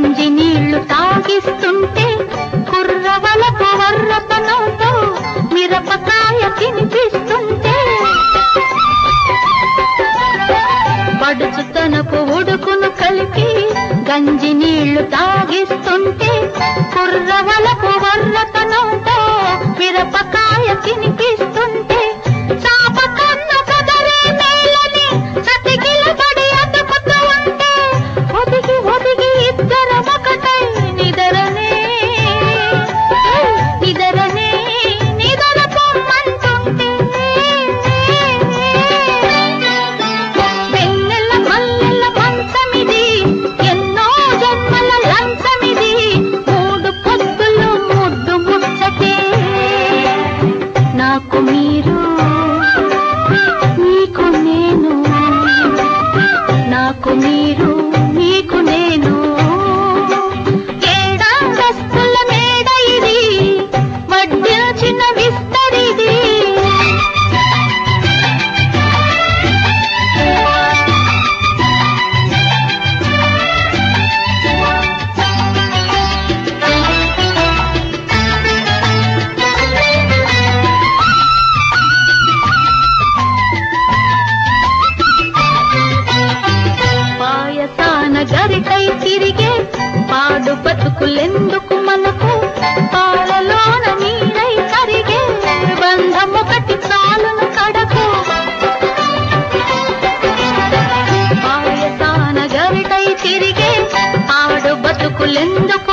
గంజి నీళ్లు తాగిస్తుంటే కుర్రవలకు వర్రపనంతో మిరపకాయ తినిపిస్తుంటే పడుచు తనకు ఉడుకును కలిపి గంజి నీళ్లు తాగిస్తుంటే కుర్రవలకు వర్రతనంతో మిరపకాయ తినిపిస్తుంటే చాప కన్ను కదరే నేలని చతికిలబడి అతుకుతూ ఉంటే ఒదిగి ఒదిగి ఇద్దరం ఒకటై నిదరనే నిదరనే నిదర పొమ్మంటుంటే వెన్నెల మల్లెల మంచమిది ఎన్నో జన్మల లంచమిది మూడు పొద్దులు ముద్దు ముచ్చటే నాకు మీరు నీకు నేను నాకు మీరు నీకు నేను ఏడాదస్తుల మేడ ఇది వడ్డించిన విస్తరిది పాయసాన గరికై తిరిగే పాడు బతుకులెందుకు మనకు పాలలోన నీడై కరిగే బంధమొకటి చాలును కడకు పాయసాన గరికై తిరిగే పాడు బతుకులెందుకు